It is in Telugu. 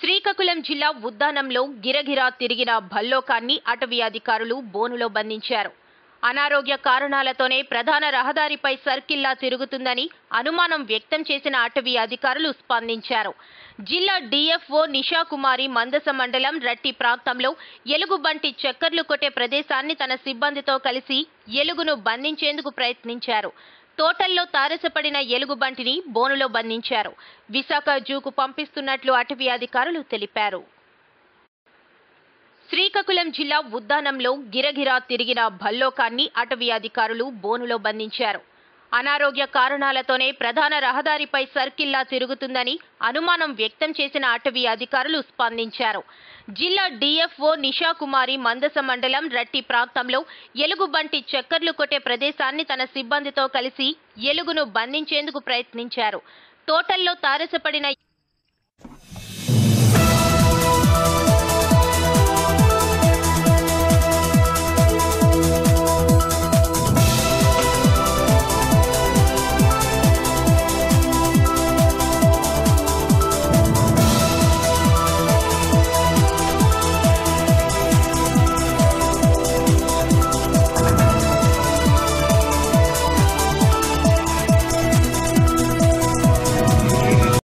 శ్రీకాకుళం జిల్లా ఉద్దానంలో గిరగిరా తిరిగిన భల్లోకాన్ని అటవీ అధికారులు బోనులో బంధించారు అనారోగ్య కారణాలతోనే ప్రధాన రహదారిపై సర్కిల్లా తిరుగుతుందని అనుమానం వ్యక్తం చేసిన అటవీ అధికారులు స్పందించారు జిల్లా డిఎఫ్ఓ నిషాకుమారి మందస మండలం రట్టి ప్రాంతంలో ఎలుగుబంటి చక్కర్లు కొట్టే ప్రదేశాన్ని తన సిబ్బందితో కలిసి ఎలుగును బంధించేందుకు ప్రయత్నించారు తోటల్లో తారసపడిన ఎలుగుబంటిని బోనులో బంధించారు విశాఖ జూకు పంపిస్తున్నట్లు అటవీ అధికారులు తెలిపారు శ్రీకాకుళం జిల్లా ఉద్దానంలో గిరగిరా తిరిగిన భల్లోకాన్ని అటవీ అధికారులు బోనులో బంధించారు అనారోగ్య కారణాలతోనే ప్రధాన రహదారిపై సర్కిల్లా తిరుగుతుందని అనుమానం వ్యక్తం చేసిన అటవీ అధికారులు స్పందించారు జిల్లా డిఎఫ్ఓ నిషాకుమారి మందస మండలం రట్టి ప్రాంతంలో ఎలుగుబంటి చక్కర్లు కొట్టే ప్రదేశాన్ని తన సిబ్బందితో కలిసి ఎలుగును బంధించేందుకు ప్రయత్నించారు తోటల్లో తారసపడిన